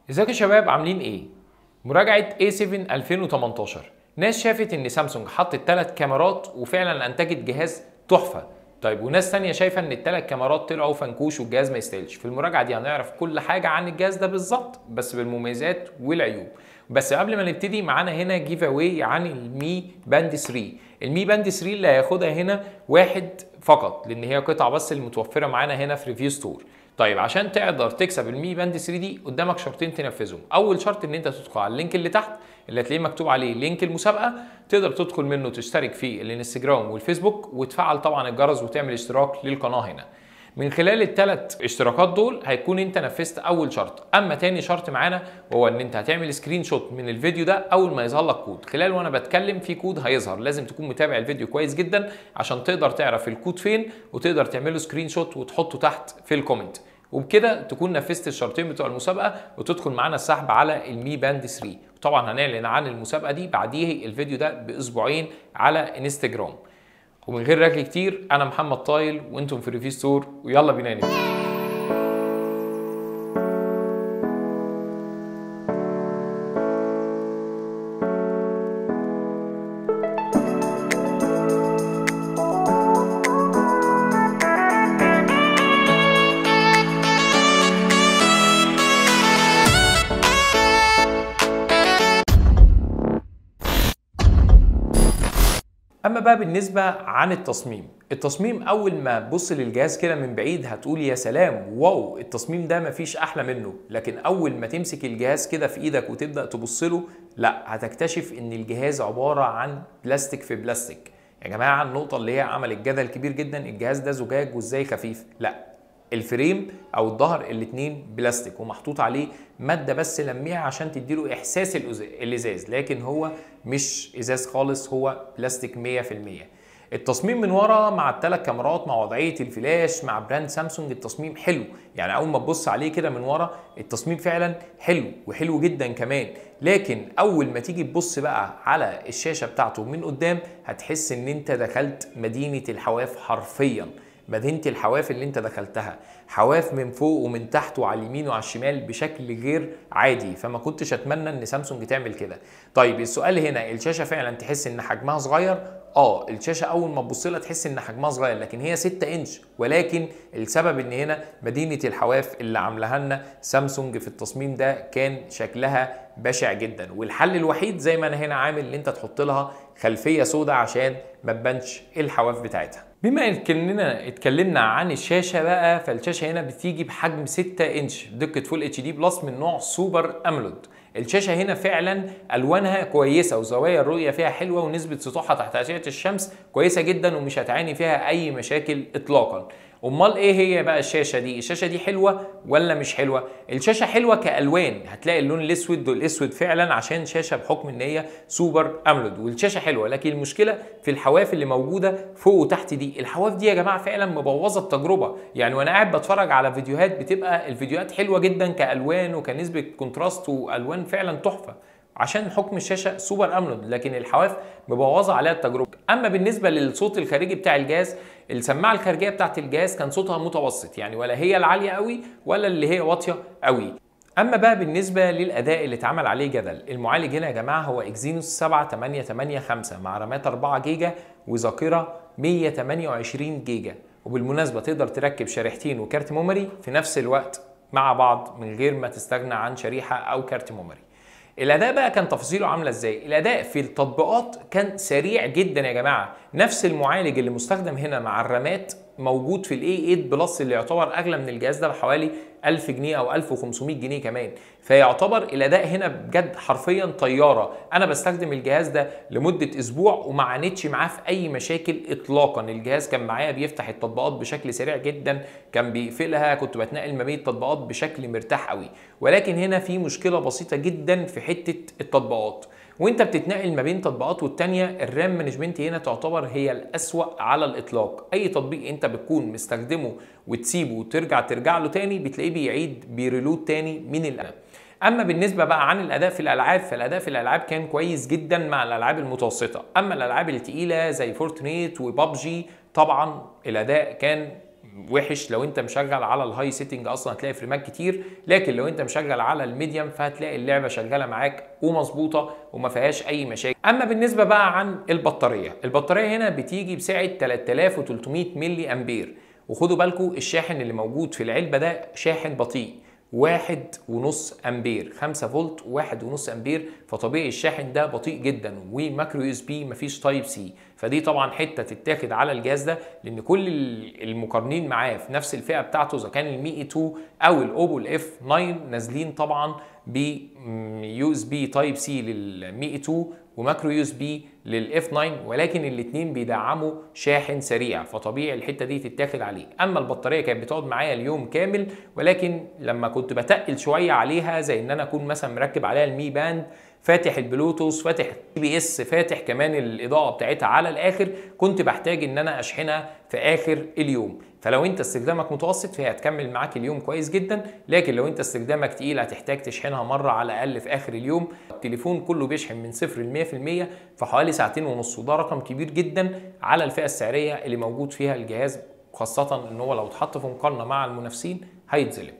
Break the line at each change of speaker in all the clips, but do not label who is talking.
ازيكم يا شباب عاملين ايه؟ مراجعة A7 2018 ناس شافت ان سامسونج حطت ثلاث كاميرات وفعلا انتجت جهاز تحفة طيب وناس تانية شايفة ان الثلاث كاميرات طلعوا فنكوش والجهاز ما يستاهلش في المراجعة دي هنعرف كل حاجة عن الجهاز ده بالظبط بس بالمميزات والعيوب بس قبل ما نبتدي معانا هنا جيف اواي عن المي باند 3 المي باند 3 اللي هياخدها هنا واحد فقط لان هي قطعة بس اللي متوفرة معانا هنا في ريفيو ستور طيب عشان تقدر تكسب المي باند 3 دي قدامك شرطين تنفذهم اول شرط ان انت تدخل على اللينك اللي تحت اللي هتلاقيه مكتوب عليه لينك المسابقه تقدر تدخل منه تشترك في الانستجرام والفيسبوك وتفعل طبعا الجرس وتعمل اشتراك للقناه هنا من خلال الثلاث اشتراكات دول هيكون انت نفذت اول شرط اما تاني شرط معانا وهو ان انت هتعمل سكرين شوت من الفيديو ده اول ما يظهر لك كود خلال وانا بتكلم في كود هيظهر لازم تكون متابع الفيديو كويس جدا عشان تقدر تعرف الكود فين وتقدر تعمله سكرين شوت وتحطه تحت في الكومنت وبكده تكون نفذت الشرطين بتوع المسابقه وتدخل معانا السحب على المي باند 3 طبعا هنعلن عن المسابقه دي بعديه الفيديو ده باسبوعين على انستجرام ومن غير رجل كتير انا محمد طايل وانتم في ريفيو ستور ويلا بينا نبدا اما بقى بالنسبه عن التصميم التصميم اول ما تبص للجهاز كده من بعيد هتقول يا سلام واو التصميم ده مفيش احلى منه لكن اول ما تمسك الجهاز كده في ايدك وتبدا تبص له لا هتكتشف ان الجهاز عباره عن بلاستيك في بلاستيك يا جماعه النقطه اللي هي عملت جدل كبير جدا الجهاز ده زجاج وازاي خفيف لا الفريم او الظهر الاتنين بلاستيك ومحطوط عليه ماده بس لميعه عشان تديله احساس الازاز لكن هو مش ازاز خالص هو بلاستيك 100% التصميم من ورا مع الثلاث كاميرات مع وضعيه الفلاش مع براند سامسونج التصميم حلو يعني اول ما تبص عليه كده من ورا التصميم فعلا حلو وحلو جدا كمان لكن اول ما تيجي تبص بقى على الشاشه بتاعته من قدام هتحس ان انت دخلت مدينه الحواف حرفيا مدينه الحواف اللي انت دخلتها حواف من فوق ومن تحت وعلى اليمين وعلى الشمال بشكل غير عادي فما كنتش اتمنى ان سامسونج تعمل كده طيب السؤال هنا الشاشه فعلا تحس ان حجمها صغير اه الشاشه اول ما تبص لها تحس ان حجمها صغير لكن هي 6 انش ولكن السبب ان هنا مدينه الحواف اللي عاملاها لنا سامسونج في التصميم ده كان شكلها بشع جدا والحل الوحيد زي ما انا هنا عامل ان انت تحط لها خلفيه سوداء عشان ما تبانش الحواف بتاعتها بما اننا اتكلمنا عن الشاشه بقى فالشاشه هنا بتيجي بحجم 6 انش بدقه فول اتش دي بلس من نوع سوبر امولود الشاشه هنا فعلا الوانها كويسه وزوايا الرؤيه فيها حلوه ونسبه سطوحها تحت اشعه الشمس كويسه جدا ومش هتعاني فيها اي مشاكل اطلاقا امال ايه هي بقى الشاشه دي الشاشه دي حلوه ولا مش حلوه الشاشه حلوه كالوان هتلاقي اللون الاسود والاسود فعلا عشان شاشه بحكم ان هي سوبر امولود والشاشه حلوه لكن المشكله في الحواف اللي موجوده فوق وتحت دي الحواف دي يا جماعه فعلا مبوظه التجربه يعني وانا قاعد بتفرج على فيديوهات بتبقى الفيديوهات حلوه جدا كالوان وكنسبه كونتراست والوان فعلا تحفه عشان حكم الشاشه سوبر امولود لكن الحواف مبوظه عليها التجربه اما بالنسبه للصوت الخارجي بتاع الجهاز السماعه الخارجيه بتاعت الجهاز كان صوتها متوسط يعني ولا هي العاليه قوي ولا اللي هي واطيه قوي اما بقى بالنسبه للاداء اللي اتعمل عليه جدل المعالج هنا يا جماعه هو اكزينوس 7885 مع رامات 4 جيجا وذاكره 128 جيجا وبالمناسبه تقدر تركب شريحتين وكارت ميموري في نفس الوقت مع بعض من غير ما تستغنى عن شريحه او كارت ميموري الاداء بقى كان تفاصيله عامله ازاي الاداء في التطبيقات كان سريع جدا يا جماعه نفس المعالج اللي مستخدم هنا مع الرامات موجود في الاي 8 بلس اللي يعتبر اغلى من الجهاز ده بحوالي 1000 جنيه او 1500 جنيه كمان فيعتبر الاداء هنا بجد حرفيا طياره انا بستخدم الجهاز ده لمده اسبوع وما عانيتش معاه في اي مشاكل اطلاقا الجهاز كان معايا بيفتح التطبيقات بشكل سريع جدا كان بيقفلها كنت بتنقل ما بين التطبيقات بشكل مرتاح قوي ولكن هنا في مشكله بسيطه جدا في حته التطبيقات وانت بتتنقل ما بين تطبيقات والتانية الرام مانجمنت هنا تعتبر هي الأسوأ على الإطلاق أي تطبيق انت بتكون مستخدمه وتسيبه وترجع ترجع له تاني بتلاقيه بيعيد بيريلود تاني من الألم اما بالنسبه بقى عن الاداء في الالعاب فالاداء في الالعاب كان كويس جدا مع الالعاب المتوسطه اما الالعاب التقيله زي فورتنيت وبابجي طبعا الاداء كان وحش لو انت مشغل على الهاي سيتنج اصلا هتلاقي فريمات كتير لكن لو انت مشغل على الميديم فهتلاقي اللعبه شغاله معاك ومظبوطه وما فيهاش اي مشاكل اما بالنسبه بقى عن البطاريه البطاريه هنا بتيجي بسعه 3300 ملي امبير وخدوا بالكم الشاحن اللي موجود في العلبه ده شاحن بطيء واحد ونص امبير 5 فولت واحد ونص امبير فطبيعي الشاحن ده بطيء جدا وماكرو يو اس بي مفيش تايب سي فدي طبعا حته تتاخد على الجهاز ده لان كل المقارنين معاه في نفس الفئه بتاعته اذا كان المي اي 2 او الاوبو الاف 9 نازلين طبعا ب يو اس بي تايب سي للمي اي 2 وماكرو يو اس بي للاف 9 ولكن الاثنين بيدعموا شاحن سريع فطبيعي الحته دي تتاخد عليه اما البطاريه كانت بتقعد معايا اليوم كامل ولكن لما كنت بتقل شويه عليها زي ان انا اكون مثلا مركب عليها المي باند فاتح البلوتوث فاتح البي بي اس فاتح كمان الاضاءه بتاعتها على الاخر كنت بحتاج ان انا اشحنها في اخر اليوم فلو انت استخدامك متوسط فهي هتكمل معاك اليوم كويس جدا لكن لو انت استخدامك تقيل هتحتاج تشحنها مره على الاقل في اخر اليوم التليفون كله بيشحن من صفر ل 100% في حوالي ساعتين ونص وده رقم كبير جدا على الفئه السعريه اللي موجود فيها الجهاز خاصه ان هو لو اتحط في مقارنه مع المنافسين هيتظلم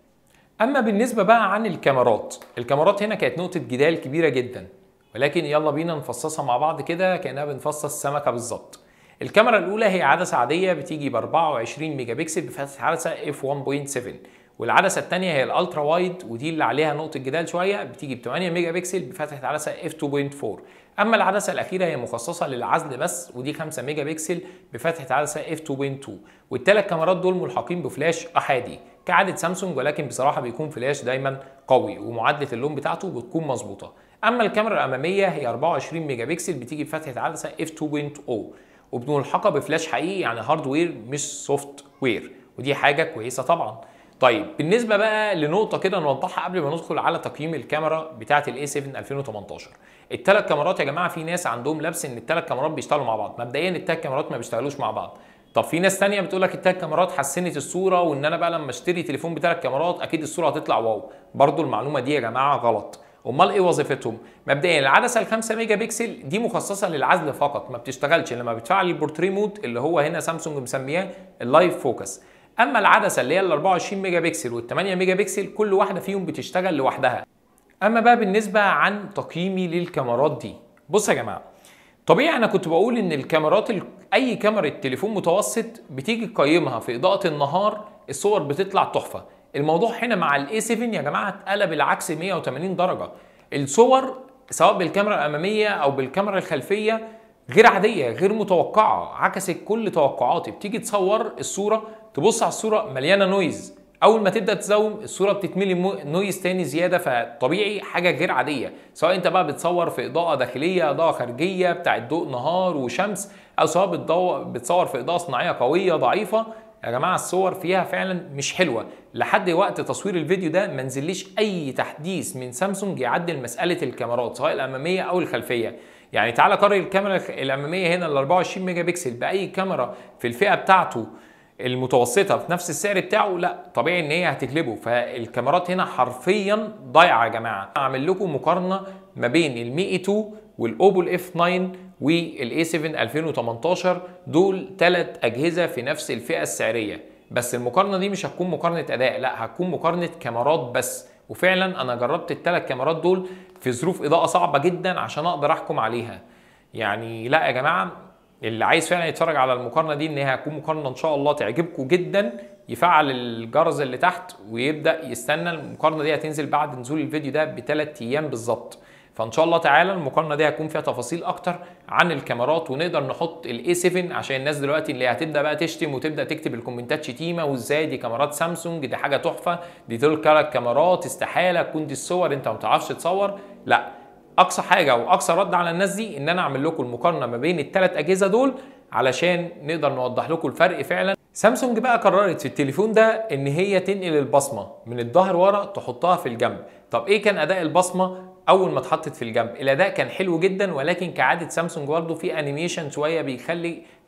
اما بالنسبه بقى عن الكاميرات الكاميرات هنا كانت نقطه جدال كبيره جدا ولكن يلا بينا نفصصها مع بعض كده كانها بنفصص سمكه بالظبط الكاميرا الاولى هي عدسه عاديه بتيجي ب 24 ميجا بكسل بفتحه عدسه اف 1.7 والعدسه الثانيه هي الالترا وايد ودي اللي عليها نقطه جدال شويه بتيجي ب 8 ميجا بكسل بفتحه عدسه اف 2.4 اما العدسه الاخيره هي مخصصه للعزل بس ودي 5 ميجا بكسل بفتحه عدسه اف 2.2 والثلاث كاميرات دول ملحقين بفلاش احادي كعاده سامسونج ولكن بصراحه بيكون فلاش دايما قوي ومعادله اللون بتاعته بتكون مظبوطه اما الكاميرا الاماميه هي 24 ميجا بكسل بتيجي بفتحه عدسه اف 2.0 وملحقه بفلاش حقيقي يعني هاردوير مش سوفت وير ودي حاجه كويسه طبعا طيب بالنسبه بقى لنقطه كده نوضحها قبل ما ندخل على تقييم الكاميرا بتاعه الاي 7 2018 الثلاث كاميرات يا جماعه في ناس عندهم لبس ان الثلاث كاميرات بيشتغلوا مع بعض مبدئيا الثلاث كاميرات ما بيشتغلوش مع بعض طب في ناس تانية بتقول لك الثلاث كاميرات حسنت الصوره وان انا بقى لما اشتري تليفون بثلاث كاميرات اكيد الصوره هتطلع واو برضو المعلومه دي يا جماعه غلط امال ايه وظيفتهم مبدئيا العدسه ال 5 ميجا بكسل دي مخصصه للعزل فقط ما بتشتغلش لما بتفعل البورتري مود اللي هو هنا سامسونج مسمياه اللايف فوكس اما العدسه اللي هي ال 24 ميجا بكسل وال 8 ميجا بكسل كل واحده فيهم بتشتغل لوحدها اما بقى بالنسبه عن تقييمي للكاميرات دي بص يا جماعه طبيعي انا كنت بقول ان الكاميرات ال... اي كاميرا تليفون متوسط بتيجي تقيمها في اضاءه النهار الصور بتطلع تحفه الموضوع هنا مع الاي 7 يا جماعه اتقلب العكس 180 درجه الصور سواء بالكاميرا الاماميه او بالكاميرا الخلفيه غير عاديه غير متوقعه عكست كل توقعاتي بتيجي تصور الصوره تبص على الصوره مليانه نويز اول ما تبدا تزوم الصوره بتتملي نويز تاني زياده فطبيعي حاجه غير عاديه سواء انت بقى بتصور في اضاءه داخليه اضاءه خارجيه بتاعت ضوء نهار وشمس او سواء بتصور في اضاءه صناعيه قويه ضعيفه يا جماعه الصور فيها فعلا مش حلوه لحد وقت تصوير الفيديو ده ما نزليش اي تحديث من سامسونج يعدل مساله الكاميرات سواء الاماميه او الخلفيه يعني تعالى قارن الكاميرا الاماميه هنا ال 24 ميجا بكسل باي كاميرا في الفئه بتاعته المتوسطه في نفس السعر بتاعه لا طبيعي ان هي هتغلبه فالكاميرات هنا حرفيا ضايعه يا جماعه اعمل لكم مقارنه ما بين المي اي 2 والاوبو الاف 9 والاي 7 2018 دول ثلاث اجهزه في نفس الفئه السعريه بس المقارنه دي مش هتكون مقارنه اداء لا هتكون مقارنه كاميرات بس وفعلا انا جربت الثلاث كاميرات دول في ظروف اضاءه صعبه جدا عشان اقدر احكم عليها يعني لا يا جماعه اللي عايز فعلا يتفرج على المقارنه دي ان هي هتكون مقارنه ان شاء الله تعجبكم جدا يفعل الجرس اللي تحت ويبدا يستنى المقارنه دي هتنزل بعد نزول الفيديو ده بثلاث ايام بالظبط فان شاء الله تعالى المقارنه دي هيكون فيها تفاصيل اكتر عن الكاميرات ونقدر نحط الاي 7 عشان الناس دلوقتي اللي هتبدا بقى تشتم وتبدا تكتب الكومنتات شتيمه وازاي دي كاميرات سامسونج دي حاجه تحفه دي دول كاميرات استحاله تكون دي الصور انت ما بتعرفش تصور لا اقصى حاجه واقصى رد على الناس دي ان انا اعمل لكم المقارنه ما بين الثلاث اجهزه دول علشان نقدر نوضح لكم الفرق فعلا سامسونج بقى قررت في التليفون ده ان هي تنقل البصمه من الظهر ورا تحطها في الجنب طب ايه كان اداء البصمه اول ما اتحطت في الجنب الاداء كان حلو جدا ولكن كعاده سامسونج برضه في انيميشن شويه بيخلي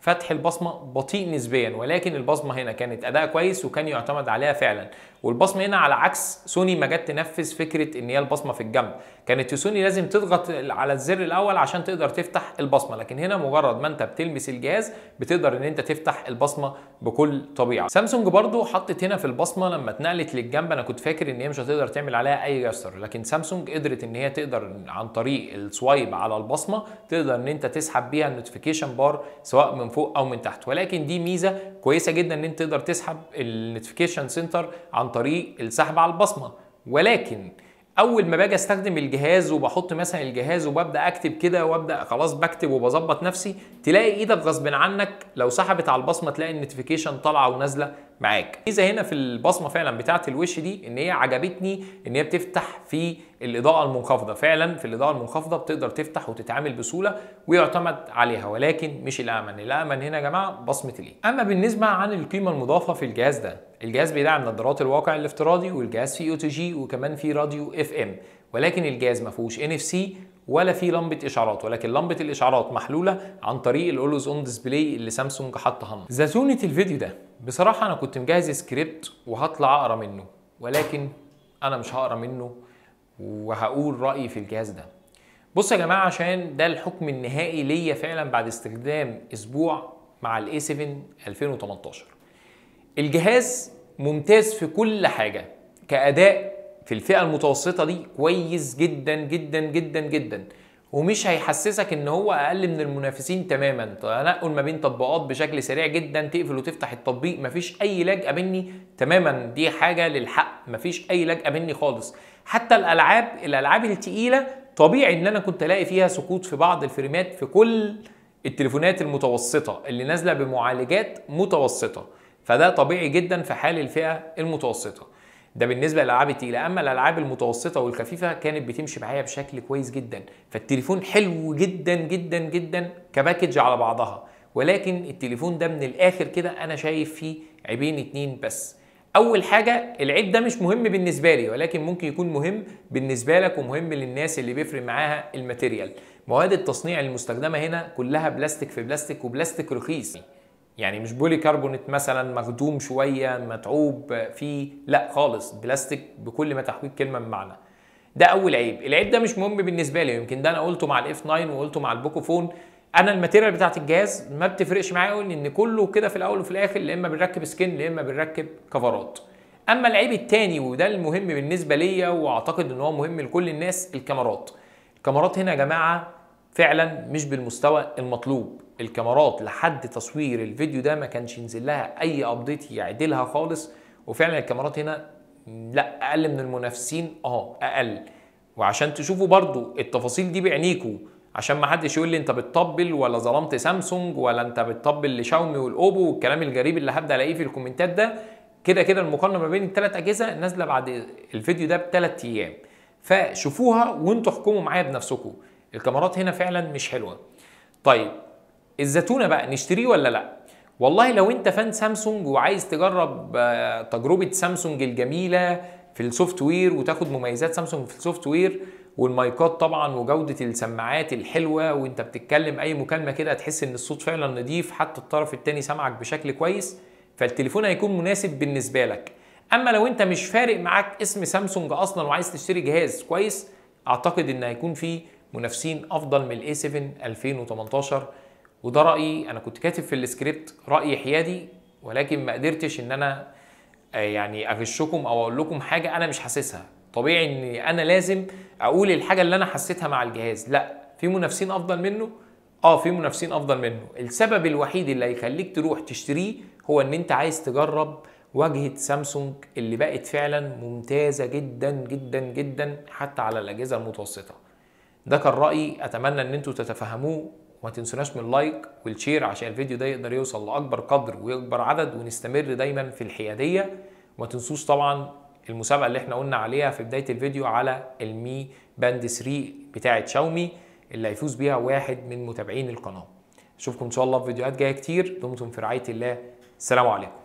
فتح البصمه بطيء نسبيا ولكن البصمه هنا كانت اداء كويس وكان يعتمد عليها فعلا والبصمه هنا على عكس سوني ما جت تنفذ فكره ان هي البصمه في الجنب كانت سوني لازم تضغط على الزر الاول عشان تقدر تفتح البصمه لكن هنا مجرد ما انت بتلمس الجهاز بتقدر ان انت تفتح البصمه بكل طبيعه سامسونج برضو حطت هنا في البصمه لما اتنقلت للجنب انا كنت فاكر ان هي مش هتقدر تعمل عليها اي جستر لكن سامسونج قدرت ان هي تقدر عن طريق السوايب على البصمه تقدر ان انت تسحب بيها النوتيفيكيشن بار سواء من فوق او من تحت ولكن دي ميزه كويسه جدا ان انت تقدر تسحب النوتيفيكيشن سنتر عن طريق السحب على البصمه ولكن اول ما باجي استخدم الجهاز وبحط مثلا الجهاز وببدا اكتب كده وابدا خلاص بكتب وبظبط نفسي تلاقي ايدك غصب عنك لو سحبت على البصمه تلاقي النوتيفيكيشن طالعه ونازله معاك ميزه هنا في البصمه فعلا بتاعه الوش دي ان هي عجبتني ان هي بتفتح في الاضاءه المنخفضه فعلا في الاضاءه المنخفضه بتقدر تفتح وتتعامل بسهوله ويعتمد عليها ولكن مش الامن الامن هنا يا جماعه بصمه الايد اما بالنسبه عن القيمه المضافه في الجهاز ده الجهاز بيدعم نظارات الواقع الافتراضي والجهاز فيه او تي جي وكمان فيه راديو اف ام ولكن الجهاز ما فيهوش ان اف سي ولا في لمبه اشعارات ولكن لمبه الاشعارات محلوله عن طريق الاولوز اون ديسبلاي اللي سامسونج حطها زتونه الفيديو ده بصراحه انا كنت مجهز سكريبت وهطلع اقرا منه ولكن انا مش هقرا منه وهقول رايي في الجهاز ده بص يا جماعه عشان ده الحكم النهائي ليا فعلا بعد استخدام اسبوع مع الاي 7 2018 الجهاز ممتاز في كل حاجه كاداء في الفئه المتوسطه دي كويس جدا جدا جدا جدا ومش هيحسسك ان هو اقل من المنافسين تماما تنقل ما بين تطبيقات بشكل سريع جدا تقفل وتفتح التطبيق مفيش اي لاج قابلني تماما دي حاجه للحق مفيش اي لاج قابلني خالص حتى الالعاب الالعاب التقيله طبيعي ان انا كنت الاقي فيها سقوط في بعض الفريمات في كل التليفونات المتوسطه اللي نازله بمعالجات متوسطه فده طبيعي جدا في حال الفئه المتوسطه ده بالنسبه للالعاب التقيله اما الالعاب المتوسطه والخفيفه كانت بتمشي معايا بشكل كويس جدا فالتليفون حلو جدا جدا جدا كباكج على بعضها ولكن التليفون ده من الاخر كده انا شايف فيه عيبين اتنين بس اول حاجه العيب ده مش مهم بالنسبه لي ولكن ممكن يكون مهم بالنسبه لك ومهم للناس اللي بيفرق معاها الماتيريال مواد التصنيع المستخدمه هنا كلها بلاستيك في بلاستيك وبلاستيك رخيص يعني مش بولي كربونات مثلا مخدوم شويه متعوب فيه لا خالص بلاستيك بكل ما تحويه كلمه من معنى ده اول عيب العيب ده مش مهم بالنسبه لي يمكن ده انا قلته مع الاف 9 وقلته مع البوكو فون انا الماتيريال بتاعت الجهاز ما بتفرقش معايا قوي ان كله كده في الاول وفي الاخر يا اما بنركب سكين يا اما بنركب كفرات اما العيب التاني وده المهم بالنسبه ليا واعتقد ان هو مهم لكل الناس الكاميرات الكاميرات هنا يا جماعه فعلا مش بالمستوى المطلوب الكاميرات لحد تصوير الفيديو ده ما كانش ينزل لها اي ابديت يعدلها خالص وفعلا الكاميرات هنا لا اقل من المنافسين اه اقل وعشان تشوفوا برضو التفاصيل دي بعينيكوا عشان ما حدش يقول لي انت بتطبل ولا ظلمت سامسونج ولا انت بتطبل لشاومي والاوبو والكلام الغريب اللي هبدا الاقيه في الكومنتات ده كده كده المقارنه ما بين الثلاث اجهزه نازله بعد الفيديو ده بثلاث ايام فشوفوها وانتوا احكموا معايا بنفسكم الكاميرات هنا فعلا مش حلوه طيب الزتونه بقى نشتريه ولا لا والله لو انت فان سامسونج وعايز تجرب تجربه سامسونج الجميله في السوفت وير وتاخد مميزات سامسونج في السوفت وير والمايكات طبعا وجوده السماعات الحلوه وانت بتتكلم اي مكالمه كده تحس ان الصوت فعلا نضيف حتى الطرف الثاني سامعك بشكل كويس فالتليفون هيكون مناسب بالنسبه لك اما لو انت مش فارق معاك اسم سامسونج اصلا وعايز تشتري جهاز كويس اعتقد ان هيكون في منافسين افضل من الاي 7 2018 وده رايي انا كنت كاتب في السكريبت راي حيادي ولكن ما قدرتش ان انا يعني اغشكم او اقول لكم حاجه انا مش حاسسها طبيعي ان انا لازم اقول الحاجه اللي انا حسيتها مع الجهاز لا في منافسين افضل منه اه في منافسين افضل منه السبب الوحيد اللي هيخليك تروح تشتريه هو ان انت عايز تجرب واجهه سامسونج اللي بقت فعلا ممتازه جدا جدا جدا حتى على الاجهزه المتوسطه ده كان رايي اتمنى ان انتوا تتفهموه وما تنسوناش من اللايك والشير عشان الفيديو ده يقدر يوصل لاكبر قدر واكبر عدد ونستمر دايما في الحياديه وما تنسوش طبعا المسابقه اللي احنا قلنا عليها في بدايه الفيديو على المي باند 3 بتاعه شاومي اللي هيفوز بيها واحد من متابعين القناه اشوفكم ان شاء الله في فيديوهات جايه كتير دمتم في رعايه الله السلام عليكم